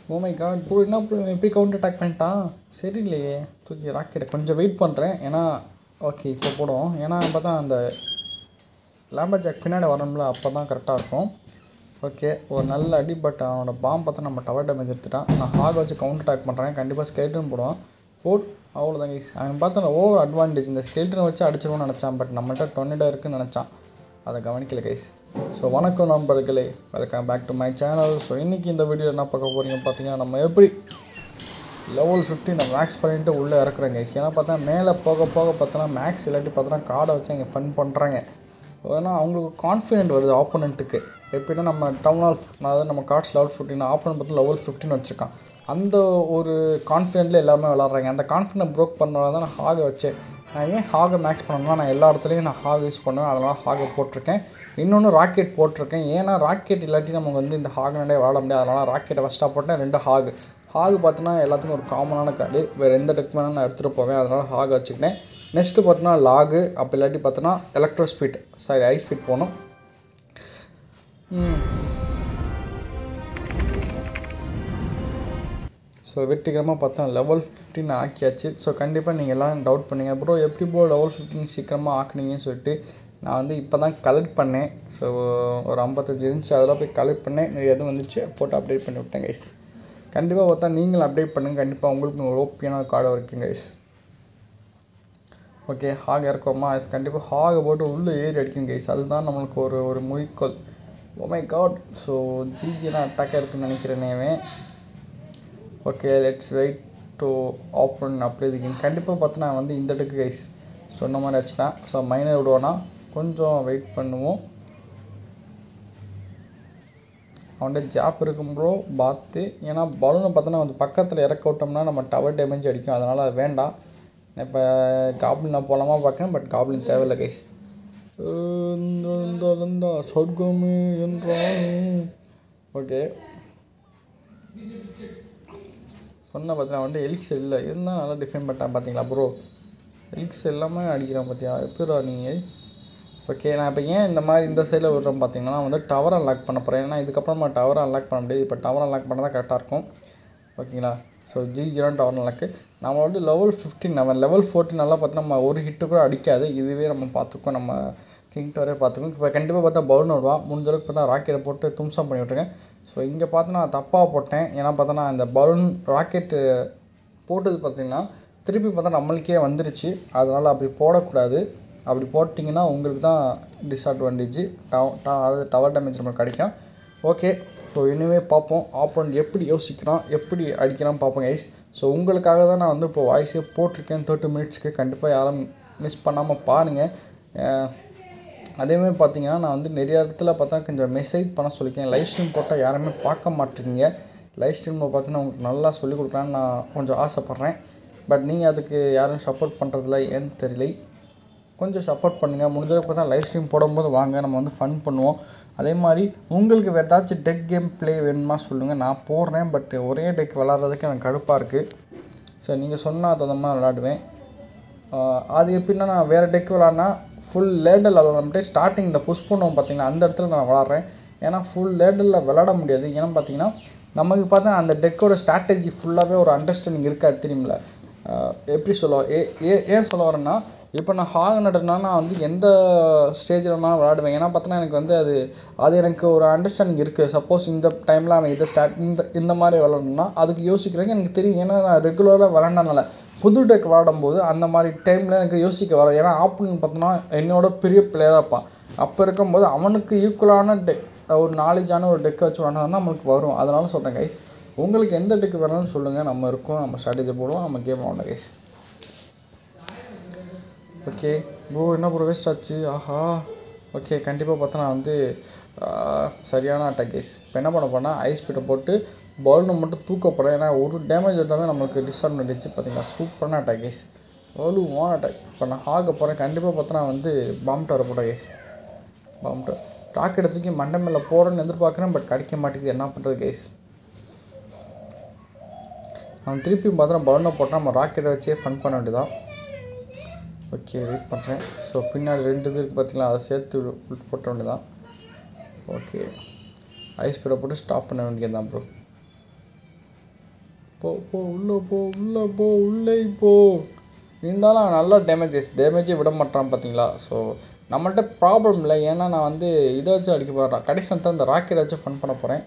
O my god bro என்ன bro எப்படி counter attack பண்ணிட்டான் சரி இல்லையே தூக்கி ராக்கெட்டை கொஞ்சம் வெயிட் பண்ணுறேன் ஏன்னா ஓகே இப்போ போடுவோம் ஏன்னா பார்த்தா அந்த லேம்பர் ஜாக் பின்னாடி வரணும்ல அப்போ தான் கரெக்டாக இருக்கும் ஓகே ஒரு நல்ல அடி பட் அவனோட பாம் பார்த்தா நம்ம டவர் டேமேஜ் எடுத்துட்டான் நான் ஹாக வச்சு கவுண்டர் அட்டாக் பண்ணுறேன் கண்டிப்பாக ஸ்கெல்டன் போடுவான் போட் அவ்வளோதான் கைஸ் அவன் பார்த்தா ஓவர் அட்வான்டேஜ் இந்த ஸ்கெல்டனை வச்சு அடிச்சிருவோம்னு நினச்சான் பட் நம்மள்ட்ட டொர்னடோ இருக்குன்னு நினச்சான் அதை கவனிக்கல கைஸ் ஸோ வணக்கம் நண்பர்களே welcome back to my channel so இன்றைக்கி இந்த வீடியோ என்ன பார்க்க போகிறீங்க பார்த்தீங்கன்னா நம்ம எப்படி லெவல் ஃபிஃப்டி நான் மேக்ஸ் பண்ணிட்டு உள்ளே இறக்குறேன் கைஸ் ஏன்னா பார்த்தா மேலே போக போக பார்த்தோன்னா மேக்ஸ் இல்லாட்டி பார்த்தோன்னா கார்டை வச்சு இங்கே ஃபன் பண்ணுறாங்க ஏன்னா அவங்களுக்கு கான்ஃபிடென்ட் வருது ஆப்போனண்ட்டுக்கு எப்படின்னா நம்ம டவுன் ஆல் அதாவது நம்ம கார்ட்ஸ் லெவல் ஃபிஃப்டின் ஆப்போனண்ட் பார்த்து லெவல் ஃபிஃப்டின் வச்சுருக்கான் அந்த ஒரு கான்ஃபிடென்ட்ல எல்லாருமே விளாட்றாங்க அந்த கான்ஃபிடென்ட் ப்ரோக் பண்ணனால தான் நான் ஹாகை வச்சேன் நான் ஏன் ஹாகை மேக்ஸ் பண்ணணும்னா நான் எல்லா இடத்துலையும் நான் ஹாக் யூஸ் பண்ணுவேன் அதனால் ஹாகை போட்டிருக்கேன் இன்னொன்று ராக்கெட் போட்டிருக்கேன் ஏன்னா ராக்கெட் இல்லாட்டி நம்ம வந்து இந்த ஹாக் நிறைய விளாட முடியாது அதனால் ராக்கெட்டை ஃபஸ்ட்டாக போட்டேன் ரெண்டு ஹாக் ஹாக் பார்த்தீங்கன்னா எல்லாத்துக்கும் ஒரு காமனான கார்டு வேறு எந்த டெக் வேணாலும் நான் எடுத்துகிட்டு போவேன் அதனால் ஹாக் வச்சுக்கிட்டேன் நெக்ஸ்ட்டு பார்த்தீங்கன்னா லாகு அப்போ இல்லாட்டி பார்த்தோன்னா electro speed sorry I speed போகணும் ஸோ வெற்றிகரமாக பார்த்தோம் லெவல் ஃபிஃப்டின் ஆக்கியாச்சு ஸோ கண்டிப்பாக நீங்கள் எல்லாம் டவுட் பண்ணீங்க ப்ரோ எப்படி ப்ரோ லெவல் ஃபிஃப்டின் சீக்கிரமாக ஆக்குனீங்கன்னு சொல்லிட்டு நான் வந்து இப்போ தான் கலெக்ட் பண்ணேன் ஸோ ஒரு ஐம்பத்தஞ்சு இருந்துச்சு அதெல்லாம் போய் கலெக்ட் பண்ணேன் நிறைய எதுவும் வந்துச்சு போட்டு அப்டேட் பண்ணி விட்டேன் கைஸ் கண்டிப்பாக பார்த்தா நீங்களும் அப்டேட் பண்ணுங்கள் கண்டிப்பாக உங்களுக்கு ஒரு ஓப்பியான ஒரு கார்டு வரைக்கும் கைஸ் ஓகே ஹாக் இறக்கோமா எஸ் கண்டிப்பாக ஹாகை போட்டு உள்ளே ஏறி அடிக்கும் கைஸ் அதுதான் நம்மளுக்கு ஒரு ஒரு மொழிக்கோள் ஓ மை காட் ஸோ ஜிஜிலாம் அட்டாக்காக இருக்குன்னு நினைக்கிறேனேவே okay let's wait to open அப்படி இதுக்கு கண்டிப்பாக பார்த்து நான் வந்து இந்த இடத்துக்கு கைஸ் சொன்ன மாதிரி வச்சுட்டேன் ஸோ மைனர் விடுவோன்னா கொஞ்சம் வெயிட் பண்ணுவோம் அவன்கிட்ட ஜாப் இருக்கும் ப்ரோ பார்த்து ஏன்னா பலூனை பார்த்தோன்னா கொஞ்சம் பக்கத்தில் இறக்க விட்டோம்னா நம்ம டவர் டேமேஜ் அடிக்கும் அதனால் அது வேண்டாம் இப்போ காப்ளின் நான் போகலாமா பார்க்குறேன் பட் காப்ளின் தேவையில்லை கைஸ் இந்த சொர்க்கமே என்றாலும் ஓகே சொன்ன பார்த்தா வந்து எலிக்ஸ் இல்லை இருந்தால் நல்லா டிஃபைன் பண்ணிட்டான் பார்த்தீங்களா ப்ரோ எலிக்ஸ் எல்லாமே அடிக்கிறான் பார்த்தியா எப்படா நீங்கள் ஓகே நான் இப்போ ஏன் இந்த மாதிரி இந்த சைடில் விடுறோம் பார்த்தீங்கன்னா வந்து டவர் அன்லாக் பண்ண போகிறேன் ஏன்னா இதுக்கப்புறம் நம்ம டவர் அன்லாக் பண்ண முடியாது இப்போ டவர் அன்லாக் பண்ணால் தான் கரெக்டாக இருக்கும் ஓகேங்களா so G zero tower unlock நம்ம வந்து லெவல் ஃபிஃப்டின் நம்ம லெவல் ஃபோர்ட்டின் நல்லா பார்த்தா நம்ம ஒரு ஹிட்டு கூட அடிக்காது இதுவே நம்ம பார்த்துக்கோம் நம்ம கிங் டவரே பார்த்துக்கோம் இப்போ கண்டிப்பாக பார்த்தா பவுன் விடுவான் முடிஞ்ச அளவுக்கு பார்த்தா ராக்கெட்டை போட்டு தும்சம் பண்ணி விட்ருக்கேன் ஸோ இங்கே பார்த்து நான் தப்பாக போட்டேன் ஏன்னா பார்த்தோன்னா இந்த பலூன் ராக்கெட்டு போட்டது பார்த்திங்கன்னா திருப்பி பார்த்தா நம்மளுக்கே வந்துருச்சு அதனால் அப்படி போடக்கூடாது அப்படி போட்டிங்கன்னா உங்களுக்கு தான் டிஸ்அட்வான்டேஜ் டவ் அதாவது டவர் டேமேஜ் நம்மளுக்கு கிடைக்கும் ஓகே ஸோ இனிமே பார்ப்போம் ஆப்போனண்ட் எப்படி யோசிக்கிறான் எப்படி அடிக்கிறான் பார்ப்போம் கைஸ் ஸோ உங்களுக்காக தான் நான் வந்து இப்போ வாய்ஸே போட்டிருக்கேன் தேர்ட்டி மினிட்ஸ்க்கு கண்டிப்பாக யாரும் மிஸ் பண்ணாமல் பாருங்கள் அதேமாதிரி பார்த்தீங்கன்னா நான் வந்து நிறைய இடத்துல பார்த்தா கொஞ்சம் மெசேஜ் பண்ண சொல்லியிருக்கேன் லைவ் ஸ்ட்ரீம் போட்டால் யாருமே பார்க்க மாட்டேங்க லைவ் ஸ்ட்ரீமில் பார்த்தீங்கன்னா உங்களுக்கு நல்லா சொல்லிக் கொடுக்கலான்னு நான் கொஞ்சம் ஆசைப்பட்றேன் பட் நீங்கள் அதுக்கு யாரும் சப்போர்ட் பண்ணுறதில்ல ஏன்னு தெரியல கொஞ்சம் சப்போர்ட் பண்ணுங்கள் முடிஞ்சளவுக்கு பார்த்தா லைவ் ஸ்ட்ரீம் போடும்போது வாங்க நம்ம வந்து ஃபன் பண்ணுவோம் அதே மாதிரி உங்களுக்கு வேறு ஏதாச்சும் டெக் கேம் ப்ளே வேணுமா சொல்லுங்கள் நான் போடுறேன் பட் ஒரே டெக் விளாட்றதுக்கு எனக்கு கடுப்பாக இருக்குது ஸோ நீங்கள் சொன்னால் தகுந்த மாதிரி விளாடுவேன் அது எப்படின்னா நான் வேறு டெக் விளாட்னா ஃபுல் லேடல் விளாட்றேன் ஸ்டார்டிங் இந்த புஷ் பண்ணுவோம் பார்த்தீங்கன்னா அந்த இடத்துல நான் விளாட்றேன் ஏன்னா ஃபுல் லேடலில் விளாட முடியாது ஏன்னா பார்த்தீங்கன்னா நமக்கு பார்த்தா அந்த டெக்கோட ஸ்ட்ராட்டஜி ஃபுல்லாகவே ஒரு அண்டர்ஸ்டாண்டிங் இருக்காது தெரியுமில்ல எப்படி சொல்ல ஏ ஏ ஏன் சொல்ல வரேன்னா இப்போ நான் ஹாக் நடுறேன்னா நான் வந்து எந்த ஸ்டேஜில் வேணாலும் விளாடுவேன் ஏன்னா பார்த்தோன்னா எனக்கு வந்து அது அது எனக்கு ஒரு அண்டர்ஸ்டாண்டிங் இருக்குது சப்போஸ் இந்த டைமில் அவன் இதை ஸ்டார்ட் இந்த இந்த மாதிரி விளாடணும்னா அதுக்கு யோசிக்கிறேங்க எனக்கு தெரியும் ஏன்னா நான் ரெகுலராக விளாண்டனால புது டெக் விளாடும்போது அந்த மாதிரி டைமில் எனக்கு யோசிக்க வர ஏன்னா ஆப்பன் பார்த்தோன்னா என்னோட பெரிய பிளேயராக இருப்பான் அப்போ இருக்கும்போது அவனுக்கு ஈக்குவலான டெக் ஒரு நாலேஜான ஒரு டெக்கை வச்சு விளாண்டா நம்மளுக்கு வரும் அதனால சொல்கிறேன் கைஸ் உங்களுக்கு எந்த டெக்கு வேணாலும் சொல்லுங்கள் நம்ம இருக்கோம் நம்ம ஸ்ட்ராட்டஜி போடுவோம் நம்ம கேம் விளாண்டோம் கைஸ் ஓகே ப்ரோ என்ன ப்ரோ வேஸ்ட் ஆச்சு ஆஹா ஓகே கண்டிப்பாக பார்த்தா நான் வந்து சரியான அட்டாக் கைஸ் இப்போ என்ன பண்ண போனால் ஐஸ் பீட்டை போட்டு பவுல்னை மட்டும் தூக்க போகிறேன் ஏன்னா ஒரு டேமேஜ் இருந்தாலும் நம்மளுக்கு டிஸ்அட்வான்டேஜ் பார்த்தீங்களா சூப்பரான அட்டாக் கைஸ் வலுவான அட்டாக் இப்போ நான் ஹாக போகிறேன் கண்டிப்பாக பார்த்தா நான் வந்து பாம் டவர் போட்டேன் கைஸ் பாம் டவர் ராக்கெட் தூக்கி மண்டை மேலே போகிறேன்னு எதிர்பார்க்குறேன் பட் கிடைக்க மாட்டேங்குது என்ன பண்ணுறது கைஸ் அவன் திருப்பி பார்த்தா பலூனை போட்டால் நம்ம ராக்கெட்டை வச்சே ஃபன் பண்ண வேண்டியதான் ஓகே வெயிட் பண்ணுறேன் ஸோ பின்னாடி ரெண்டு இது இருக்குது பார்த்தீங்களா அதை சேர்த்து உள் போட்ட வேண்டியதான் ஓகே ஐஸ் பீடை போட்டு ஸ்டாப் பண்ண வேண்டியது தான் ப்ரோ போ போ உள்ளே போ உள்ளே போ உள்ளே போ இருந்தாலும் அவன் நல்லா டேமேஜஸ் டேமேஜே விட மாட்டான் பார்த்தீங்களா ஸோ நம்மள்ட்ட ப்ராப்ளம் இல்லை ஏன்னா நான் வந்து இதை வச்சு அடிக்க போகிறேன் கடைசி வந்து அந்த ராக்கெட் வச்சு ஃபன் பண்ண போகிறேன்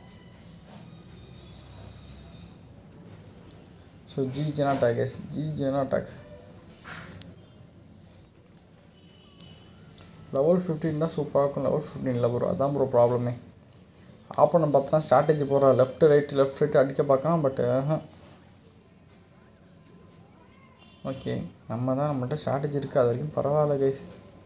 ஸோ ஜி ஜெனா அட்டாக் எஸ் ஜி ஜெனா அட்டாக் லெவல் ஃபிஃப்டீன் தான் சூப்பராக இருக்கும் லெவல் ஃபிஃப்டீனில் ப்ரோ அதான் ப்ரோ ப்ராப்ளமே ஆப்போனன் பார்த்தோன்னா ஸ்ட்ராட்டஜி போகிறான் லெஃப்ட் ரைட் லெஃப்ட் ரைட் அடிக்க பார்க்கலாம் பட் ஓகே நம்ம தான் நம்மள்ட்ட ஸ்ட்ராட்டஜி இருக்குது அது வரைக்கும் பரவாயில்ல கைஸ்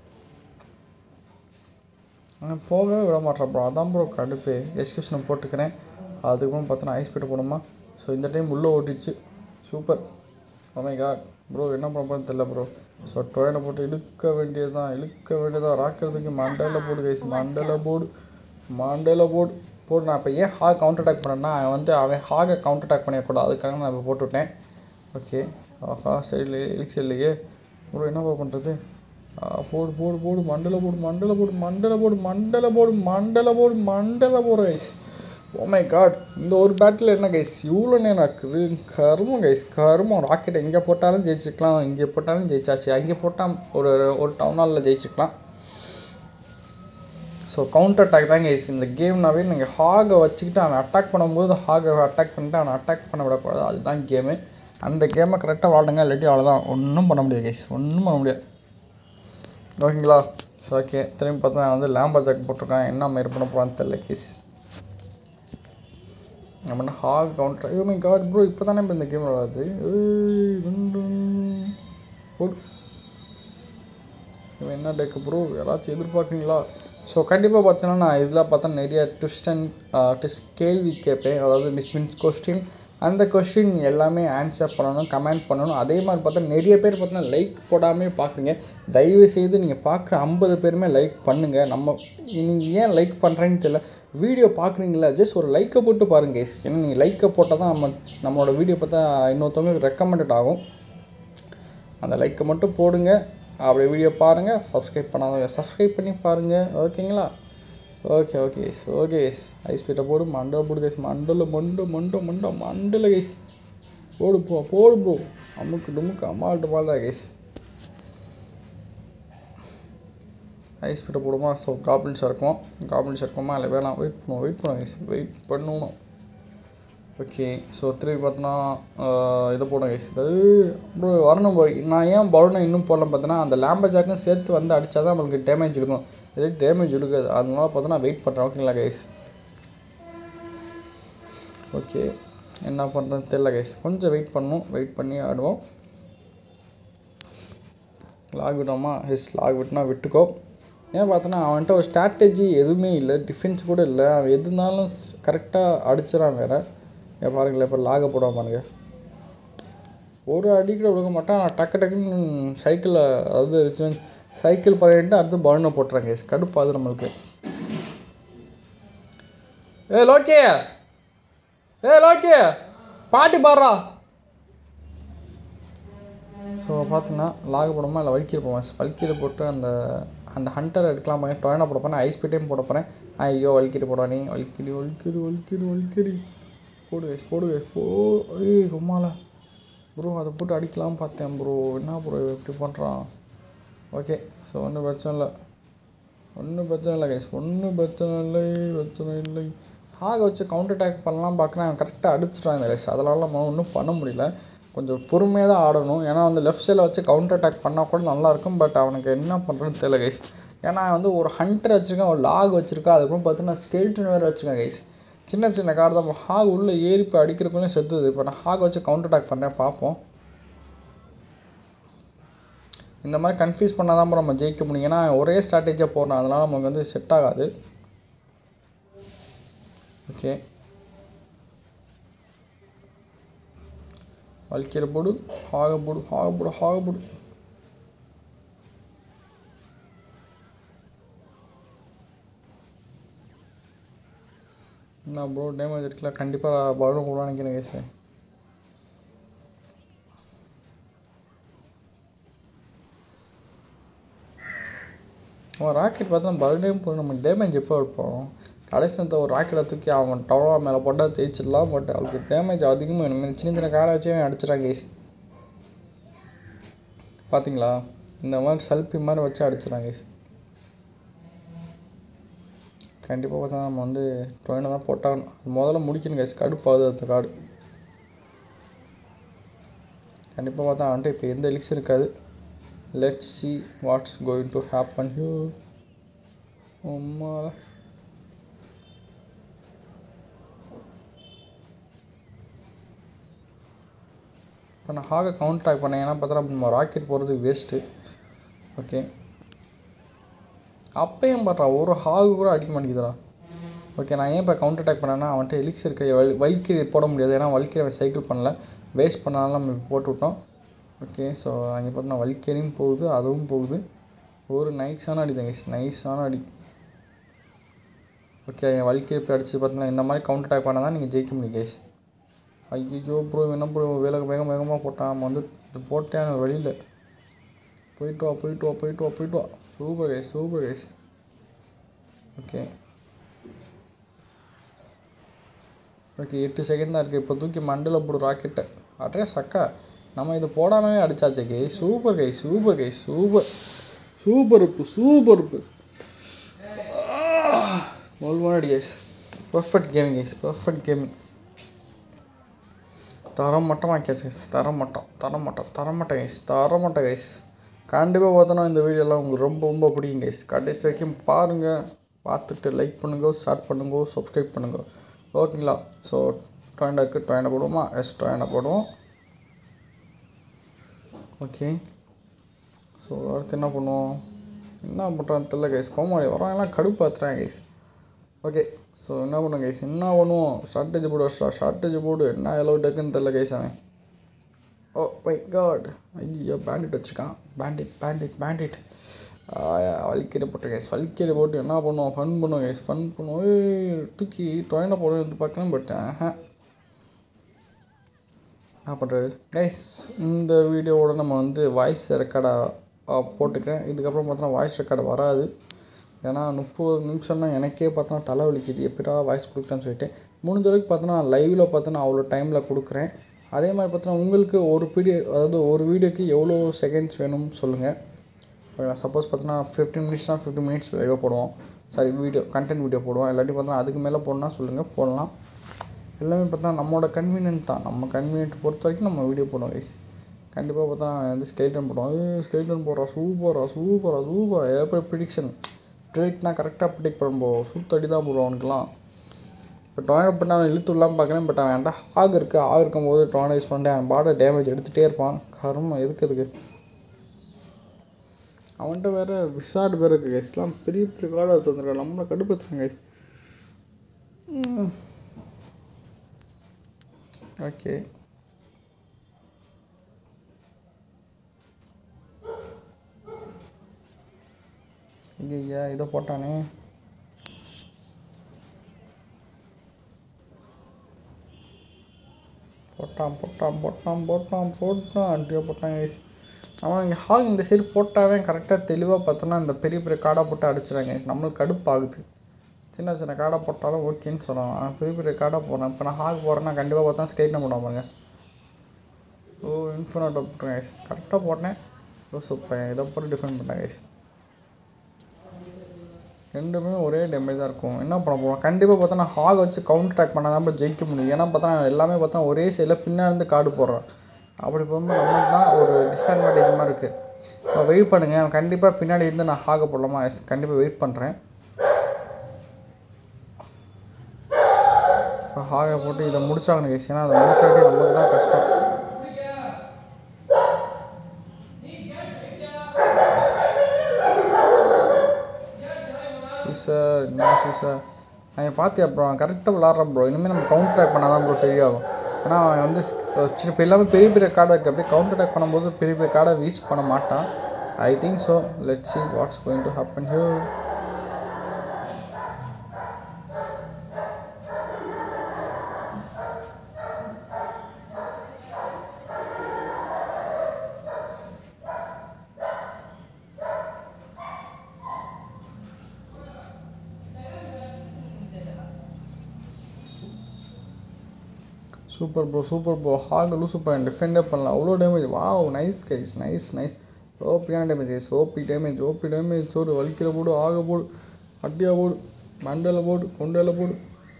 ஆனால் போகவே விட மாட்டேன் ப்ரோ அதான் ப்ரோ கடுப்பு எக்ஸ்கியூஷனை போட்டுக்கிறேன் அதுக்கப்புறம் பார்த்தோன்னா ஐஸ் பீட்டை போடுமா ஸோ இந்த டைம் உள்ளே ஓட்டிச்சு சூப்பர் ஓமை காட் ப்ரோ என்ன பண்ண போகிறேன்னு தெரில ப்ரோ ஸோ டொயனை போட்டு இழுக்க வேண்டியது தான் இழுக்க வேண்டியதான் ராக்கிறதுக்கு மண்டையில் போடு கைஸ் மண்டையில் போடு மண்டையில் போடு போடு நான் இப்போ ஏன் ஹாக் கவுண்டர் அட்டாக் பண்ணேன்னா அவன் வந்து அவன் ஹாகை கவுண்டர் அட்டாக் பண்ணிடக்கூடாது அதுக்காக நான் இப்போ போட்டுவிட்டேன் ஓகே ஆஹா சைடில் எலிக்ஸ் இல்லையே ப்ரோ என்ன ப்ரோ பண்ணுறது போடு போடு போடு மண்டல போடு மண்டல போடு மண்டல போடு மண்டல போடு மண்டல போடு மண்டல போடு கைஸ் ஓமை காட் இந்த ஒரு பேட்டில் என்ன கைஸ் இவ்வளோ நேரம் இருக்குது கருமம் கைஸ் கருமம் ராக்கெட் எங்கே போட்டாலும் ஜெயிச்சுக்கலாம் இங்கே போட்டாலும் ஜெயிச்சாச்சு அங்கே போட்டால் ஒரு ஒரு டவுன் ஹாலில் ஜெயிச்சுக்கலாம் ஸோ கவுண்டர் அட்டாக் தான் கைஸ் இந்த கேம்னாவே நீங்கள் ஹாகை வச்சுக்கிட்டு அவன் அட்டாக் பண்ணும்போது ஹாகை அட்டாக் பண்ணிட்டு அவனை அட்டாக் பண்ண விடக்கூடாது அதுதான் கேமு அந்த கேமை கரெக்டாக விளாடுங்க இல்லாட்டி அவ்வளோதான் ஒன்றும் பண்ண முடியாது கைஸ் ஒன்றும் பண்ண முடியாது ஓகேங்களா ஸோ ஓகே திரும்பி பார்த்தா நான் வந்து லேம்பா ஜாக் போட்டிருக்கேன் என்ன மாரி பண்ண போகிறான்னு தெரியல கைஸ் நம்ம ஹாக் கவுண்டர் ஐயோ மை காட் ப்ரோ இப்போ தானே இப்போ இந்த கேம் விளாடுது ஏய், ரெண்டு. போடு இவன் என்ன டெக்கு ப்ரோ யாராச்சும் எதிர்பார்க்குறீங்களா ஸோ கண்டிப்பாக பார்த்தீங்கன்னா நான் இதில் பார்த்தா நிறைய ட்விஸ்ட் அண்ட் ட்விஸ்ட் கேள்வி கேட்பேன் அதாவது மிஸ் மீன்ஸ் கொஸ்டின் அந்த கொஸ்டின் எல்லாமே ஆன்சர் பண்ணணும் கமெண்ட் பண்ணணும் அதே மாதிரி பார்த்தா நிறைய பேர் பார்த்தீங்கன்னா லைக் போடாமே பார்க்குறீங்க தயவு செய்து நீங்கள் பார்க்குற ஐம்பது பேருமே லைக் பண்ணுங்கள் நம்ம நீங்கள் ஏன் லைக் பண்ணுறேன்னு தெரியல வீடியோ பார்க்குறீங்களா ஜஸ்ட் ஒரு லைக்கை போட்டு பாருங்க guys. ஏன்னா நீங்கள் லைக்கை போட்டால் தான் நம்ம நம்மளோட வீடியோ பார்த்தா இன்னொருத்தவங்களுக்கு ரெக்கமெண்டட் ஆகும் அந்த லைக்கை மட்டும் போடுங்க அப்படியே வீடியோ பாருங்கள் சப்ஸ்கிரைப் பண்ணாதவங்க சப்ஸ்கிரைப் பண்ணி பாருங்கள் ஓகேங்களா okay okay guys okay guys ice பீட்டை போடு மண்டல போடு கைஸ் மண்டல மண்டு மண்டு மண்ட மண்டல கைஸ் போடு போ போடு ப்ரோ அமுக்கு டுமுக்கு அம்மாள் டுமால் தான் கைஸ் ஐஸ் பீட்டை போடுமா ஸோ காப்ளின்ஸ் இருக்கும் காப்ளின்ஸ் இருக்குமா இல்லை வேணாம் வெயிட் பண்ணுவோம் வெயிட் பண்ணுவோம் கைஸ் வெயிட் பண்ணணும் ஓகே ஸோ திருப்பி பார்த்தோன்னா இதை போடும் கைஸ் அது ப்ரோ வரணும் bro. நான் ஏன் பலூனை இன்னும் போடல பார்த்தீங்கன்னா அந்த லேம்பஜாக்கும் சேர்த்து வந்து அடித்தா தான் நம்மளுக்கு டேமேஜ் இருக்கும் இதே டேமேஜ் கொடுக்காது அதனால பார்த்தோன்னா வெயிட் பண்ணுறேன் ஓகேங்களா கைஸ் ஓகே என்ன பண்ணுறதுன்னு தெரில கைஸ் கொஞ்சம் வெயிட் பண்ணும் வெயிட் பண்ணி ஆடுவோம் லாக் விட்டோமா ஹிஸ் லாக் விட்டுனா விட்டுக்கோ ஏன் பார்த்தோன்னா அவன்கிட்ட ஒரு ஸ்ட்ராட்டஜி எதுவுமே இல்லை டிஃபென்ஸ் கூட இல்லை அவன் எது இருந்தாலும் கரெக்டாக அடிச்சிடான் வேற ஏன் பாருங்களேன் இப்போ லாகை போடுவான் பாருங்க ஒரு அடி கூட விடுக்க மாட்டான் நான் டக்கு டக்குன்னு சைக்கிளில் அதாவது சைக்கிள் பறையிட்டு அடுத்து பலூனை போட்டுறேன் கேஸ் கடுப்பாது நம்மளுக்கு ஏ லோக்கே ஏ லோக்கே பாட்டி பாடுறா ஸோ பார்த்தீங்கன்னா லாக போடாமல் இல்லை வலிக்கீரை போவேன் வலிக்கீரை போட்டு அந்த அந்த ஹண்டர் எடுக்கலாம் போய் டொயனை போட போகிறேன் ஐஸ் பீட்டையும் போட போகிறேன் ஐயோ வலிக்கீரை போடா நீ வலிக்கீரி வலிக்கீரி வலிக்கீரி வலிக்கீரி போடு வேஸ் போடு வேஸ் போ ஏய் ரொம்மால ப்ரோ அதை போட்டு அடிக்கலாம் பார்த்தேன் ப்ரோ என்ன ப்ரோ இப்படி பண்ணுறான் ஓகே ஸோ ஒன்றும் பிரச்சனை இல்லை ஒன்றும் பிரச்சனை இல்லை கைஸ் ஒன்றும் பிரச்சனை இல்லை பிரச்சனை இல்லை ஆக வச்சு கவுண்டர் அட்டாக் பண்ணலாம் பார்க்குறேன் அவன் கரெக்டாக அடிச்சிட்டான் இந்த கைஸ் அதனால நம்ம ஒன்றும் பண்ண முடியல கொஞ்சம் பொறுமையாக தான் ஆடணும் ஏன்னா வந்து லெஃப்ட் சைடில் வச்சு கவுண்டர் அட்டாக் பண்ணால் கூட நல்லாயிருக்கும் பட் அவனுக்கு என்ன பண்ணுறதுன்னு தெரியல கைஸ் ஏன்னா வந்து ஒரு ஹண்டர் வச்சுருக்கேன் ஒரு லாக் வச்சுருக்கேன் அதுக்கப்புறம் பார்த்தீங்கன்னா ஸ்கெல்டன் வேறு வச்சுருக்கேன் கைஸ் சின்ன சின்ன கார் தான் ஹாக் உள்ளே ஏறி இப்போ அடிக்கிறக்குள்ளே செத்துது இப்போ நான் ஹாக் வச்சு கவுண்டர் அட்டாக் பண்ணுறேன் பார்ப்போம் இந்த மாதிரி கன்ஃபியூஸ் பண்ணால் தான் நம்ம ஜெயிக்க முடியும் ஏன்னா ஒரே ஸ்ட்ராட்டஜியாக போடுறோம் அதனால் நமக்கு வந்து செட் ஆகாது ஓகே வலிக்கிற போடு ஹாக போடு ஹாக போடு ஹாக போடு என்ன ப்ரோ டேமேஜ் இருக்குல்ல கண்டிப்பாக பலூன் கூட நினைக்கிறேன் கேஸ் அவன் ராக்கெட் பார்த்தா பலூனே போய் நம்ம டேமேஜ் எப்போ வைப்போம் கடைசி நேரத்தில் ஒரு ராக்கெட்டை தூக்கி அவன் டவரா மேலே போட்டால் தேய்ச்சிடலாம் பட் அவளுக்கு டேமேஜ் அதிகமாக வேணும் சின்ன சின்ன காரை வச்சு அவன் அடிச்சிடறான் கேஸ் பார்த்தீங்களா இந்த மாதிரி சல்பி மாதிரி வச்சு அடிச்சிடறான் கேஸ் கண்டிப்பாக பார்த்தா நம்ம வந்து ட்ரோயினை தான் போட்டாகணும் முதல்ல முடிக்கணும் கேஸ் கடுப்பாகுது அந்த கார்டு கண்டிப்பாக பார்த்தா அவன்ட்டு இப்போ எந்த எலிக்ஸ் இருக்காது let see what's going to happen ஹியூ அம்மா இப்போ நான் ஹாகை கவுண்டர் ட்ராக் பண்ணேன் ஏன்னா பார்த்தா நம்ம ராக்கெட் போகிறது வேஸ்ட்டு ஓகே அப்பயும் பாட்றா ஒரு ஹாகு கூட அடிக்க மாட்டேங்குதுடா ஓகே நான் ஏன் இப்போ கவுண்டர் அட்டாக் பண்ணேன்னா அவன்கிட்ட எலிக்ஸ் இருக்க வல் வலிக்கிரி போட முடியாது ஏன்னா வலிக்கிரி அவன் சைக்கிள் பண்ணல வேஸ்ட் பண்ணாலும் நம்ம இப்போ போட்டு விட்டோம் ஓகே ஸோ அங்கே பார்த்தா வலிக்கரியும் போகுது அதுவும் போகுது ஒரு நைஸான அடி தான் நைஸான அடி ஓகே என் வலிக்கரி போய் அடிச்சு பார்த்தீங்கன்னா இந்த மாதிரி கவுண்டர் அட்டாக் பண்ணால் தான் நீங்கள் ஜெயிக்க முடியும் கேஸ் ஐயோ ப்ரோ என்ன ப்ரோ வேலை வேகம் வேகமாக போட்டான் நம்ம வந்து இது போட்டேன் வெளியில் போயிட்டு வா போயிட்டு வா போயிட்டு வா போயிட்டு வா super guys super guys okay okay எட்டு செகண்ட் தான் இருக்குது இப்போ தூக்கி மண்டல போடு ராக்கெட்டை அட்ரே சக்கா நம்ம இது போடாமே அடிச்சாச்சே guy super guy super guy super super உப்பு சூப்பர் உப்பு ஒல்வாடி guys perfect gaming guys perfect gaming தரம் மட்டும் வாங்கியாச்சு கைஸ் தரம் மட்டும் தரம் மட்டும் தரம் மட்டும் கைஸ் தரம் மட்டும் கைஸ் கண்டிப்பாக பார்த்தோன்னா இந்த வீடியோலாம் உங்களுக்கு ரொம்ப ரொம்ப பிடிக்கும் கைஸ் கடைசி வரைக்கும் பாருங்கள் பார்த்துட்டு லைக் பண்ணுங்க ஷேர் பண்ணுங்க சப்ஸ்கிரைப் பண்ணுங்க ஓகேங்களா ஸோ டொயண்டாக்கு டொயண்டா போடுவோமா எஸ் டொயண்டா போடுவோம் ஓகே ஸோ அடுத்து என்ன பண்ணுவோம் என்ன பண்ணுறான்னு தெரில கைஸ் கோமாளி வரவங்கலாம் கடுப்பாத்துறாங்க கைஸ் ஓகே ஸோ என்ன பண்ணுவோம் கைஸ் என்ன பண்ணுவோம் ஷார்ட்டேஜ் போடு ஷார்ட்டேஜ் போடு என்ன எவ்வளோ டக்குன்னு தெரில கைஸ் அவன் ஓ மை காட் ஐயோ பேண்டிட் வச்சுருக்கான் பேண்டிட் பேண்டிட் பேண்டிட் வலிக்கீரை போட்டு கைஸ் வலிக்கீரை போட்டு என்ன பண்ணுவோம் ஃபன் பண்ணுவோம் கைஸ் ஃபன் பண்ணுவோம் ஏய், தூக்கி டொயனை போட வந்து பார்க்கலாம் பட் என்ன பண்ணுறது கைஸ் இந்த வீடியோவோட நம்ம வந்து வாய்ஸ் ரெக்கார்டாக போட்டுக்கிறேன் இதுக்கப்புறம் பார்த்தோன்னா வாய்ஸ் ரெக்கார்டு வராது ஏன்னா முப்பது நிமிஷம்னா எனக்கே பார்த்தோன்னா தலை வலிக்குது எப்படா வாய்ஸ் கொடுக்குறேன்னு சொல்லிட்டு முடிஞ்ச அளவுக்கு பார்த்தோன்னா லைவில் பார்த்தோன்னா அவ்வளோ டைமில் கொடுக்குறேன் அதே மாதிரி பார்த்தோன்னா உங்களுக்கு ஒரு பீடியோ அதாவது ஒரு வீடியோக்கு எவ்வளோ செகண்ட்ஸ் வேணும்னு சொல்லுங்கள் சப்போஸ் பார்த்தோன்னா ஃபிஃப்டீன் மினிட்ஸ்னால் ஃபிஃப்டின் மினிட்ஸ் லைவாக போடுவோம் சாரி வீடியோ கண்டென்ட் வீடியோ போடுவோம் இல்லாட்டி பார்த்தோன்னா அதுக்கு மேலே போடணும்னா சொல்லுங்கள் போடலாம் எல்லாமே பார்த்தா நம்மளோட கன்வீனியன்ட் தான் நம்ம கன்வீனியன்ட் பொறுத்த வரைக்கும் நம்ம வீடியோ போடுவோம் கைஸ் கண்டிப்பாக பார்த்தா வந்து ஸ்கெல்டன் போடுவோம் ஏ ஸ்கெல்டன் போடுறா சூப்பரா சூப்பரா சூப்பரா எப்படி ப்ரிடிக்ஷன் ப்ரிடிக்ட்னா கரெக்டாக ப்ரிடிக்ட் பண்ணுவோம் சுத்தடி தான் போடுவோம் அவனுக்குலாம் இப்போ டொனேட் பண்ண அவன் இழுத்து விடலாம் பார்க்குறேன் பட் அவன் என்கிட்ட ஹாக் இருக்குது ஹாக் இருக்கும்போது டொனேட் யூஸ் பண்ணிட்டு அவன் பாட டேமேஜ் எடுத்துகிட்டே இருப்பான் கருமம் எதுக்கு எதுக்கு அவன்கிட்ட வேறு விசாடு பேர் இருக்குது கைஸ்லாம் பெரிய பெரிய கார்டாக எடுத்து வந்துருக்கான் நம்மளை கடுப்பத்துறாங்க கைஸ் ஓகே ஐயா இதை போட்டானே போட்டான் போட்டான் போட்டான் போட்டான் போட்டான் அண்டியோ போட்டான் கைஸ் அவன் இங்கே ஹாக் இந்த சைடு போட்டாவே கரெக்டாக தெளிவாக பார்த்தோன்னா இந்த பெரிய பெரிய காடாக போட்டு அடிச்சிடறாங்க guys. நம்மளுக்கு கடுப்பாகுது சின்ன சின்ன காடை போட்டாலும் ஓகேன்னு சொல்லுவான் அவன் பெரிய பெரிய காடை போடுறான் இப்போ நான் ஹாக் போடுறேன்னா கண்டிப்பாக பார்த்தா ஸ்கேட் போடாமாங்க ஓ இன்ஃபினோட்டை போட்டேன் கைஸ் கரெக்டாக போட்டேன் ஓ சூப்பர் இதை போட்டு டிஃபெண்ட் பண்ணேன் கைஸ் ரெண்டுமே ஒரே டேமேஜ் தான் இருக்கும் என்ன பண்ண போகிறோம் கண்டிப்பாக பார்த்தா ஹாக் வச்சு கவுண்டர் அட்டாக் பண்ணால் தான் ஜெயிக்க முடியும் ஏன்னா பார்த்தா எல்லாமே பார்த்தா ஒரே சைடில் பின்னாடி இருந்து கார்டு போடுறான் அப்படி போகும்போது நம்மளுக்கு தான் ஒரு டிஸ்அட்வான்டேஜ் மாதிரி இருக்குது இப்போ வெயிட் பண்ணுங்கள் கண்டிப்பாக பின்னாடி இருந்து நான் ஹாக போடலாமா எஸ் கண்டிப்பாக வெயிட் பண்ணுறேன் இப்போ ஹாகை போட்டு இதை முடிச்சாங்கன்னு கேஸ் ஏன்னா அதை முடிச்சாட்டி நமக்கு தான் கஷ்டம் சீசர் என்ன சீசர் அவன் பார்த்தியா ப்ரோ அவன் கரெக்டாக விளாட்றான் ப்ரோ இனிமேல் நம்ம கவுண்டர் அட்டாக் பண்ணால் தான் ப்ரோ சரியாகும் ஏன்னா அவன் வந்து ஸ்- சின்ன இப்போ எல்லாமே பெரிய பெரிய கார்டாக இருக்குது அப்படியே கவுண்டர் அட்டாக் பண்ணும்போது பெரிய பெரிய கார்டை வேஸ்ட் பண்ண மாட்டான் I think so let see what's going to happen ஹியூ சூப்பர் ப்ரோ சூப்பர் ப்ரோ ஹாக் லூசு பையன் டிஃபெண்டே பண்ணலாம் அவ்வளோ damage wow nice guys nice nice ஓபியான damage guys OP damage OP damage சோறு வலிக்கிற போடு ஆக போடு அட்டியா போடு மண்டல போடு கொண்டையில போடு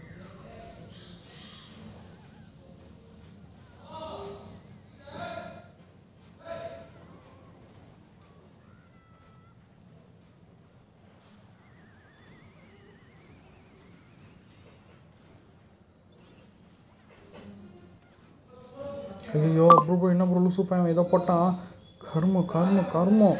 ஐயோ ப்ரோ ப்ரோ என்ன ப்ரோ லூசு பையன் ஏதோ போட்டான் கர்மம் கர்மம் கர்மம்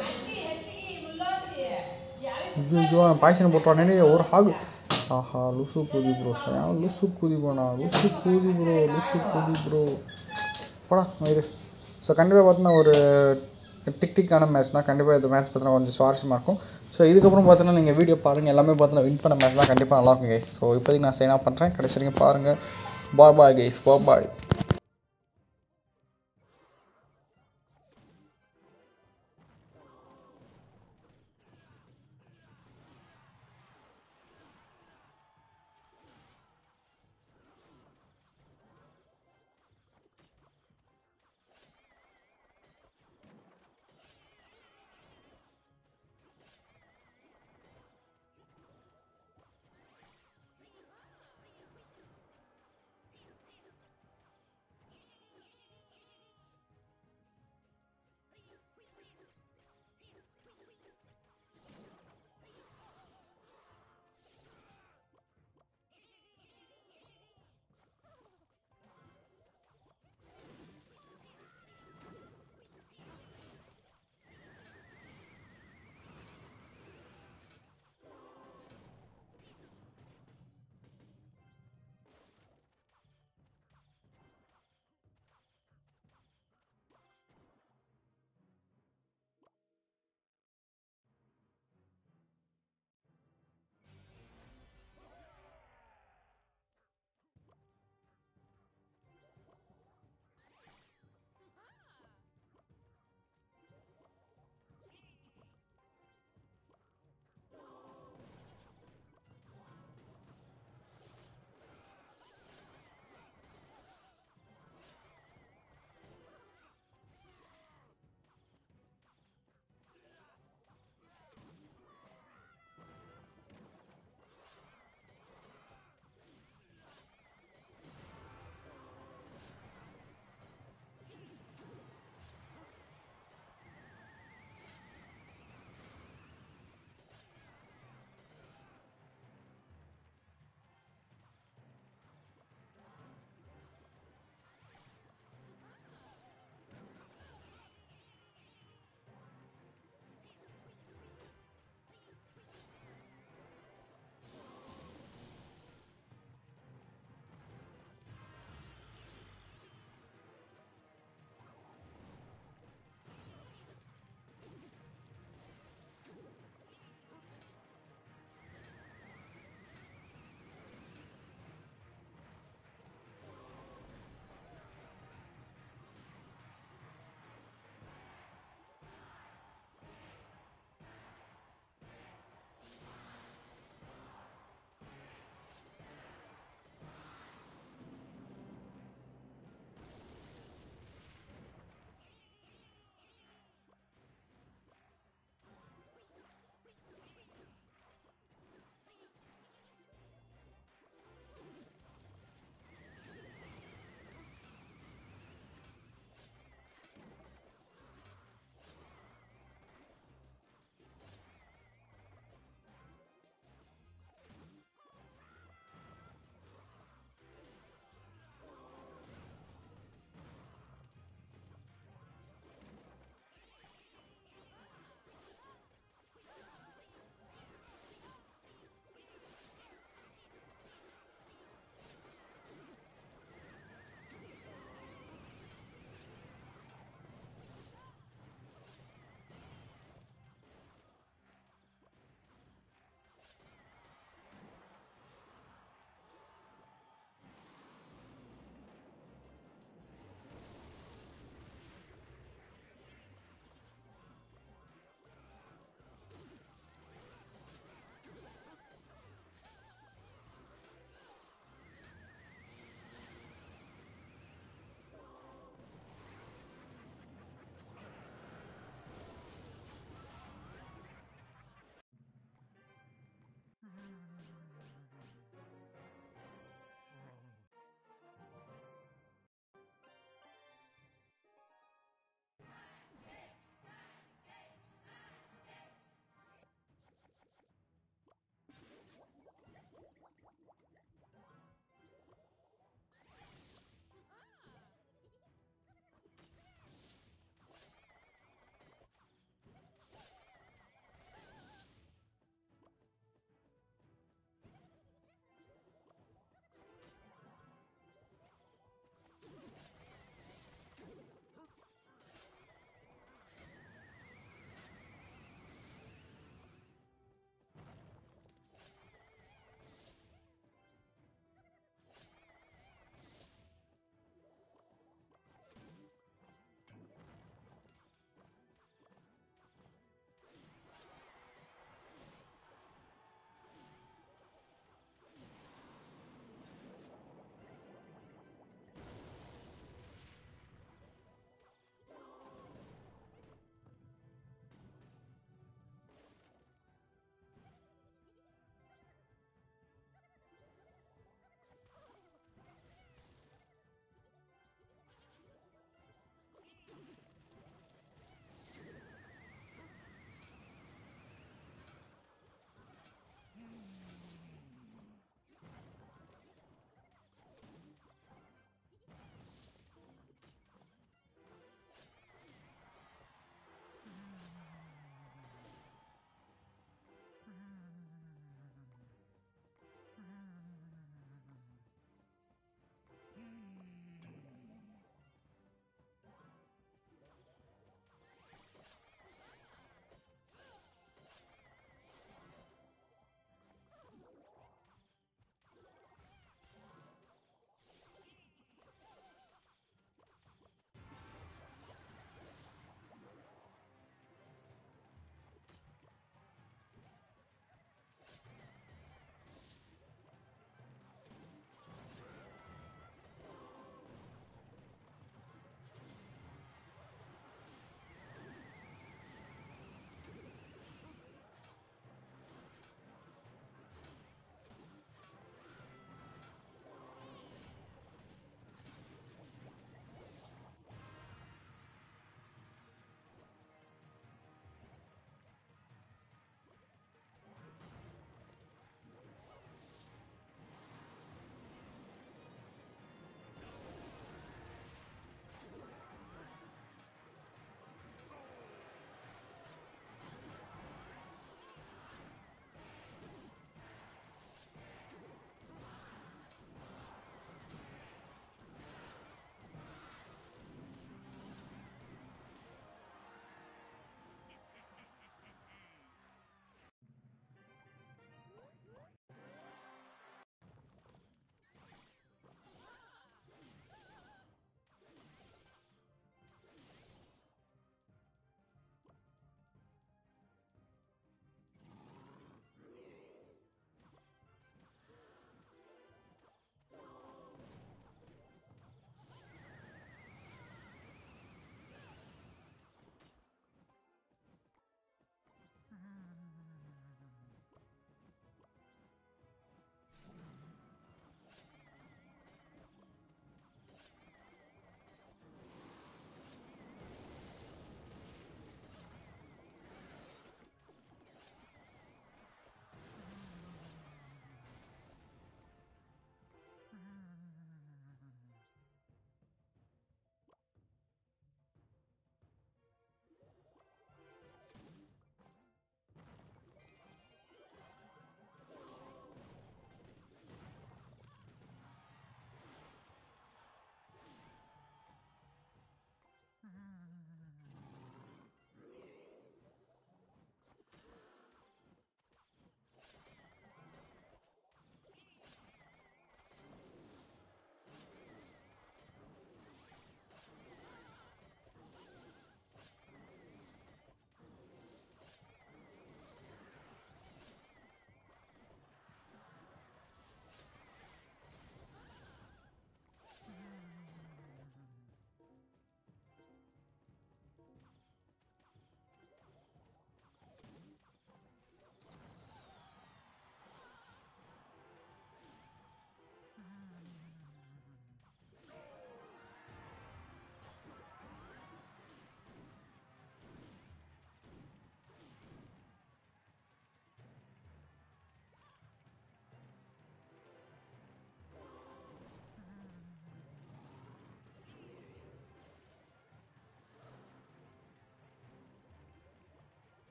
ஐயோ பாய்சன் போட்டானே ஒரு ஹாக் ஆஹா லூசு கூதி ப்ரோ ஏன் லூசு கூதி போனா லூசு கூதி ப்ரோ லூசு கூதி ப்ரோ போடா இது ஸோ கண்டிப்பாக பார்த்தீங்கன்னா ஒரு டிக் டிக்கான மேட்ச்னா கண்டிப்பாக இந்த மேட்ச் பார்த்தீங்கன்னா கொஞ்சம் சுவாரஸ்யமாக இருக்கும் ஸோ இதுக்கப்புறம் பார்த்தீங்கன்னா நீங்கள் வீடியோ பாருங்கள் எல்லாமே பார்த்தீங்கன்னா வின் பண்ண மேட்ச் தான் கண்டிப்பாக நல்லாயிருக்கும் கைஸ் ஸோ இப்போதைக்கு நான் சைன் ஆஃப் பண்ணுறேன் கடைசி வரைக்கும் பாருங்கள் பாய் பாய் கைஸ் பாய்